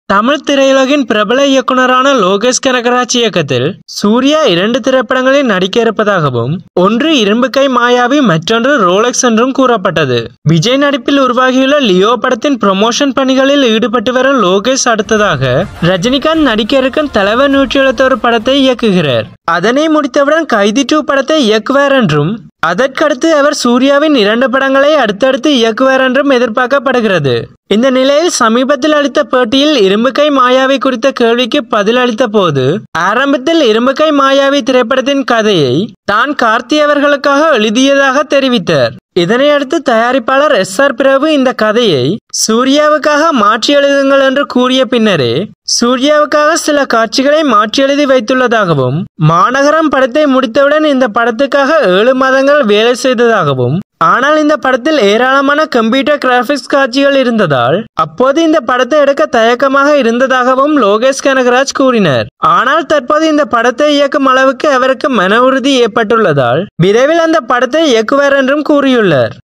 தமிழ் திரையுலகின் பிரபல இயக்குனரான லோகேஷ் கனகராஜ் இயக்கத்தில் சூர்யா இரண்டு திரைப்படங்களில் நடிக்க இருப்பதாகவும் ஒன்று இரும்புக்கை மாயாவி மற்றொன்று ரோலெக்ஸ் என்றும் கூறப்பட்டது விஜய் நடிப்பில் உருவாகியுள்ள லியோ படத்தின் ப்ரொமோஷன் பணிகளில் ஈடுபட்டு வரும் லோகேஷ் அடுத்ததாக ரஜினிகாந்த் நடிக்க இருக்கும் தலைவர் நூற்றி எழுபத்தொரு படத்தை இயக்குகிறார் அதனை முடித்தவுடன் கைதி டூ படத்தை இயக்குவார் என்றும் அதற்கடுத்து அவர் சூர்யாவின் இரண்டு படங்களை அடுத்தடுத்து இயக்குவார் என்றும் எதிர்பார்க்கப்படுகிறது இந்த நிலையில் சமீபத்தில் அளித்த பேட்டியில் இரும்புக்கை மாயாவி குறித்த கேள்விக்கு பதில் அளித்த போது ஆரம்பத்தில் இரும்புக்கை மாயாவி திரைப்படத்தின் கதையை தான் கார்த்தி அவர்களுக்காக எழுதியதாக தெரிவித்தார் இதனையடுத்து தயாரிப்பாளர் எஸ் ஆர் பிரபு இந்த கதையை சூர்யாவுக்காக மாற்றி எழுதுங்கள் என்று கூறிய பின்னரே சூர்யாவுக்காக சில காட்சிகளை மாற்றி எழுதி வைத்துள்ளதாகவும் மாநகரம் படத்தை முடித்தவுடன் இந்த படத்துக்காக ஏழு மாதங்கள் வேலை செய்ததாகவும் ஆனால் இந்த படத்தில் ஏராளமான கம்ப்யூட்டர் கிராபிக்ஸ் காட்சிகள் இருந்ததால் அப்போது இந்த படத்தை எடுக்க தயக்கமாக இருந்ததாகவும் லோகேஷ் கனகராஜ் கூறினார் ஆனால் தற்போது இந்த படத்தை இயக்கும் அளவுக்கு அவருக்கு மன உறுதி ஏற்பட்டுள்ளதால் விரைவில் அந்த படத்தை இயக்குவார் என்றும் கூறியுள்ளார்